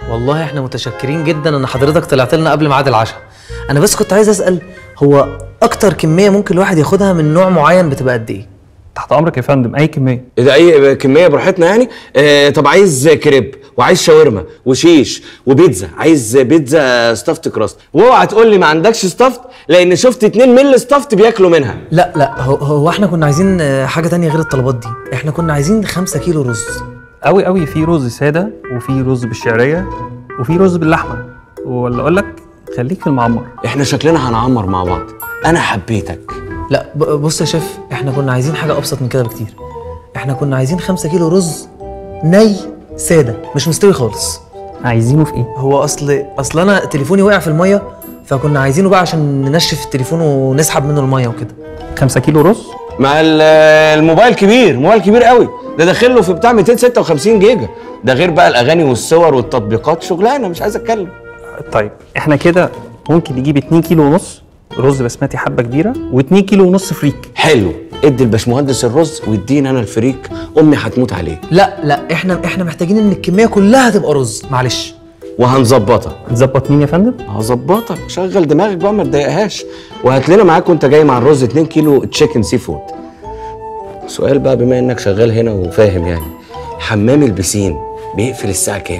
والله احنا متشكرين جدا ان حضرتك طلعت لنا قبل ميعاد العشاء انا بس كنت عايز اسال هو اكتر كميه ممكن الواحد ياخدها من نوع معين بتبقى قد ايه تحت امرك يا فندم اي كميه إيه ده اي كميه براحتنا يعني آه طب عايز كريب وعايز شاورما وشيش وبيتزا عايز بيتزا ستافت كراست واوعى تقول لي ما عندكش ستافت لان شفت اتنين مل ستافت بياكلوا منها لا لا هو, هو احنا كنا عايزين آه، حاجه تانية غير الطلبات دي احنا كنا عايزين خمسة كيلو رز قوي قوي في رز ساده وفي رز بالشعريه وفي رز باللحمه ولا اقول لك خليك في المعمر احنا شكلنا هنعمر مع بعض انا حبيتك لا ب- بص يا شيف احنا كنا عايزين حاجه ابسط من كده بكتير احنا كنا عايزين خمسة كيلو رز ني ساده مش مستوي خالص عايزينه في ايه هو اصل اصل انا تليفوني وقع في الميه فكنا عايزينه بقى عشان ننشف التليفون ونسحب منه الميه وكده 5 كيلو رز مع ال- الموبايل كبير موبايل كبير قوي ده داخل له في بتاع 256 جيجا ده غير بقى الاغاني والصور والتطبيقات شغلانه مش عايز اتكلم طيب احنا كده ممكن نجيب 2 كيلو ونص رز بسمتي حبه كبيره و2 كيلو ونص فريك حلو ادي الباشمهندس الرز واديني انا الفريك امي هتموت عليه لا لا احنا احنا محتاجين ان الكميه كلها تبقى رز معلش وهنظبطها تظبط مين يا فندم هظبطك شغل دماغك بقى ما تضايقهاش وهات لنا معاك وانت جاي مع الرز 2 كيلو تشيكن سي فود سؤال بقى بما انك شغال هنا وفاهم يعني حمام البسين بيقفل الساعه كام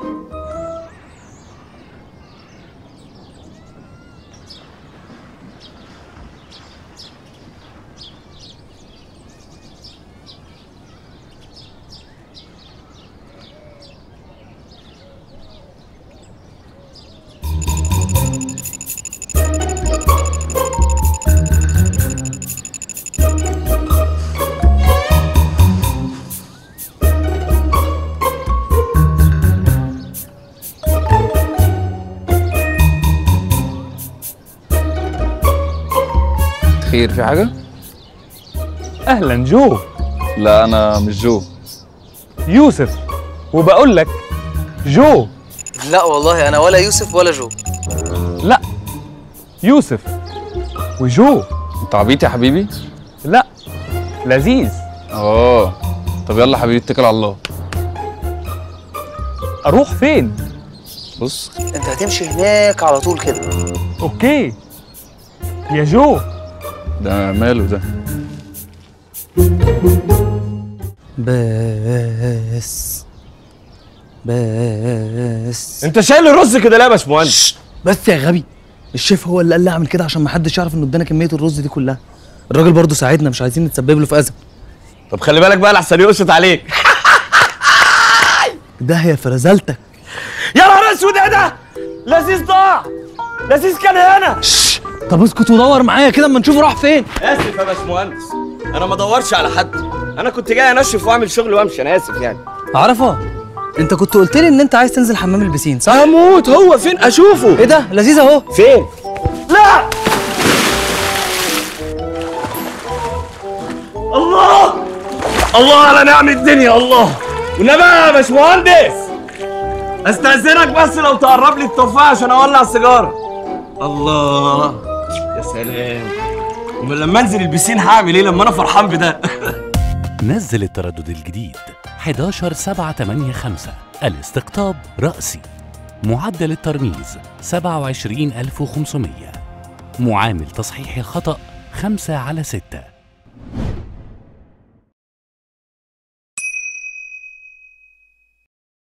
خير في حاجة؟ اهلا جو لا أنا مش جو يوسف وبقول لك جو لا والله انا ولا يوسف ولا جو لا يوسف وجو أنت عبيط يا حبيبي؟ لا لذيذ آه طب يلا حبيبي اتكل على الله اروح فين بص انت هتمشي هناك على طول كده اوكي يا جو ده ماله ده بس بس انت شايل الرز كده ليه يا باشمهندس بس يا غبي الشيف هو اللي قال لي اعمل كده عشان ما حدش يعرف انه ادانا كميه الرز دي كلها الراجل برضه ساعدنا مش عايزين نتسبب له في اذى طب خلي بالك بقى لحسن يقشط عليك ده هي في رزالتك يا نهار اسود ايه ده لذيذ ضاع لذيذ كان هنا طب اسكت ودور معايا كده اما نشوف راح فين اسف يا باشمهندس انا ما ادورش على حد انا كنت جاي انشف واعمل شغل وامشي انا اسف يعني عرفه انت كنت قلت لي ان انت عايز تنزل حمام البسين صح هموت هو فين اشوفه ايه ده لذيذ اهو فين لا الله الله على نعم الدنيا الله والنبي يا باشمهندس استاذنك بس لو تقرب لي التفاح عشان اولع السيجاره الله يا سلام امال لما انزل البسين هعمل ايه لما انا فرحان بده نزل التردد الجديد 11 7 8 5 الاستقطاب رأسي معدل الترميز 27500 معامل تصحيح الخطأ 5 على 6